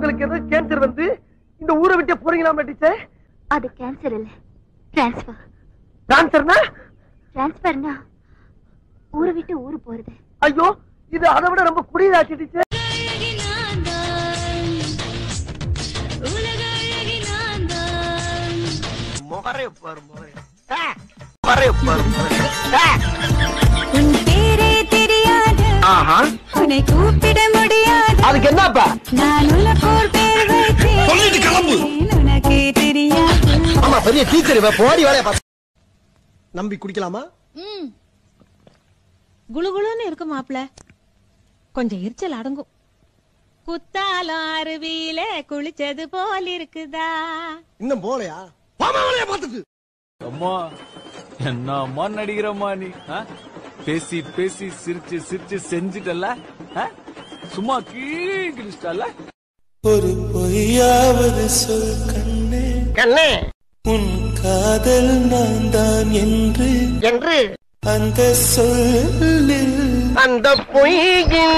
உங்களுக்கு ஏதோ கேன்சர் வந்து இந்த ஊரை விட்டு போறீங்களா டீச்சர் அது கேன்சர் இல்ல டிரான்ஸ்ஃபர் கேன்சர்னா டிரான்ஸ்ஃபர்னா ஊரை விட்டு ஊரு போறது ஐயோ இது அதை விட ரொம்ப குடியதாச்சு டீச்சர் முகரே பாரு முகரே முகரே பாரு உன் பேரே தெரியாது ஆஹா உன்னை கூப்பிட முடியாது அதுக்கு என்னப்பா நான் உனக்கோர் பேர் வைத்தேன் உனக்கே தெரியாது ஆமா பெரிய டீச்சர் இவ போடி வேலைய பாத்து நம்பி குடிக்கலாமா ம் குளுகுளுன்னு இருக்கு மாப்ள கொஞ்சம் எரிச்சல் அடங்கும் குத்தாலம் அருவியில குளிச்சது போல் இருக்குதா இன்னும் போலையா பாமா வேலைய பாத்துக்கு அம்மா என்ன அம்மா நடிக்கிறம்மா நீ ஆ? பேசி பேசி சிரிச்சு சிரிச்சு செஞ்சுட்டல ஆ? சும்மா கீழிச்சிட்டல ஒரு பொய்யாவது சொல் கண்ணே கண்ணே உன் காதல் நான் தான் என்று என்று அந்த சொல்லில் அந்த பொய்யின்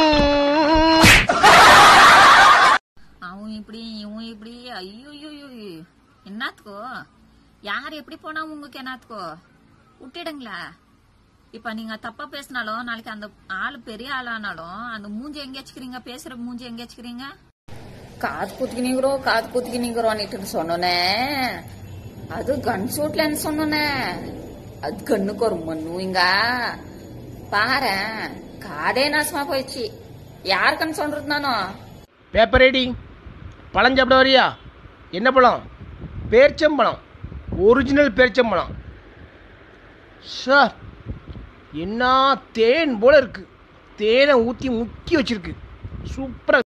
அவன் இப்படி இவன் இப்படி ஐயோ என்னத்துக்கோ யார் எப்படி போனா உங்களுக்கு என்னத்துக்கோ விட்டுடுங்களா இப்ப நீங்க தப்பா பேசினாலும் நாளைக்கு அந்த ஆளு பெரிய ஆளானாலும் அந்த மூஞ்சி எங்க வச்சுக்கிறீங்க பேசுற மூஞ்சி எங்க வச்சுக்கிறீங்க காது குத்திக்கினீங்கிறோ காது குத்திக்கினீங்கிறோன்னுட்டு சொன்னோனே அது கன் சூட்லன்னு சொன்னோனே அது கண்ணுக்கு ஒரு மண்ணுவீங்க பாரு காதே நாசமா போயிடுச்சு யாருக்குன்னு சொல்றது நானோ பேப்பர் ரெடி பழம் சாப்பிட வரியா என்ன பழம் பேர்ச்சம்பழம் ஒரிஜினல் பேர்ச்சம்பழம் சார் என்ன தேன் போல இருக்கு தேனை ஊற்றி முக்கி வச்சிருக்கு சூப்பரா